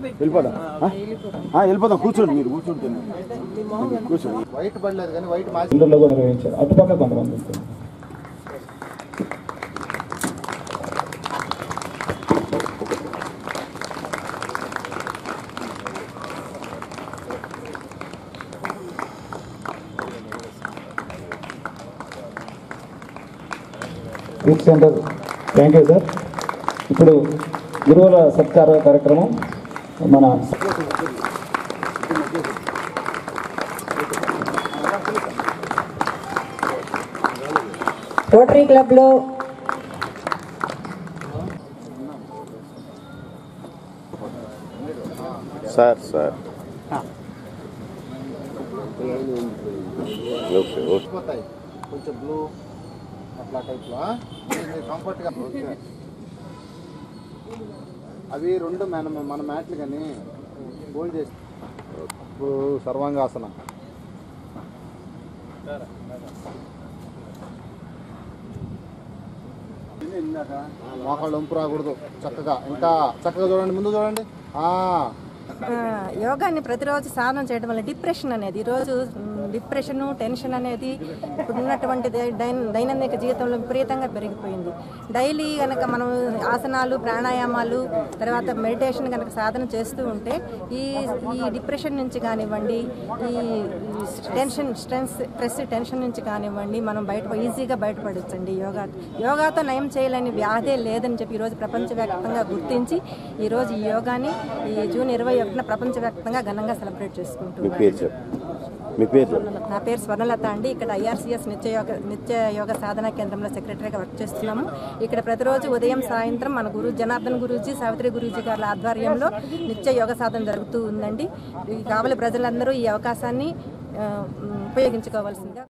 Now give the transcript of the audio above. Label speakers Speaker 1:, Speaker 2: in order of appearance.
Speaker 1: వెళ్ళిపోదాం ఆ? ఆ, వెళ్ళిపోదాం కూర్చోండి మీరు కూర్చోండి కూర్చోండి
Speaker 2: వైట్ పడలేదు కానీ వైట్ మార్చి
Speaker 3: ఇందులో కూడా నిర్వహించారు అటుపక్క కొంతమంది ఉంటుంది youth centre thank you sir ఇప్పుడు గురువుల సత్కార కార్యక్రమం మన
Speaker 4: రోటరీ క్లబ్లో
Speaker 5: సార్ సార్ ఓకే ఓకే
Speaker 2: పోతాయి కొంచెం బ్లూ అట్లా టైప్లో కంఫర్ట్గా ఓకే అవి రెండు మన మన మ్యాట్లు కానీ హోల్డ్ చేసి ఇప్పుడు సర్వాంగాసనం మోకాళ్ళు వంపు రాకూడదు చక్కగా ఇంకా చక్కగా చూడండి ముందు చూడండి ఆ
Speaker 4: ఆ, యోగాని ప్రతిరోజు సాధన చేయడం వల్ల డిప్రెషన్ అనేది ఈరోజు డిప్రెషన్ టెన్షన్ అనేది ఇప్పుడు ఉన్నటువంటి దై- దైన్- దైనందిక జీవితంలో విపరీతంగా పెరిగిపోయింది డైలీ కనుక మనం ఆసనాలు ప్రాణాయామాలు తర్వాత మెడిటేషన్ కనుక సాధన చేస్తూ ఉంటే ఈ ఈ డిప్రెషన్ నుంచి కానివ్వండి ఈ టెన్షన్ స్ట్రెస్ స్ట్రెస్ టెన్షన్ నుంచి కానివ్వండి మనం బయట ఈజీగా బయటపడొచ్చండి యోగా యోగాతో నయం చేయలేని వ్యాధే లేదని చెప్పి ఈరోజు ప్రపంచవ్యాప్తంగా గుర్తించి ఈరోజు ఈ యోగాని ఈ జూన్ ఇరవై ఒకటిన ప్రపంచవ్యాప్తంగా ఘనంగా సెలబ్రేట్
Speaker 5: మీ
Speaker 4: చేసుకుంటున్నాం
Speaker 5: పేరు చెప్పు మీ పేరు చెప్పు
Speaker 4: నా పేరు స్వర్ణలత అండి ఇక్కడ ఐఆర్సీఎస్ నిత్య యోగ నిత్య యోగ సాధనా కేంద్రంలో సెక్రటరీగా వర్క్ చేస్తున్నాము ఇక్కడ ప్రతిరోజు ఉదయం సాయంత్రం మన గురు జనార్దన్ గురూజీ సావిత్రి గురూజీ గారి ఆధ్వర్యంలో నిత్య యోగ సాధన జరుగుతూ ఉందండి ఈ కావలి ప్రజలందరూ ఈ అవకాశాన్ని ఆ, ఉపయోగించుకోవాల్సిందిగా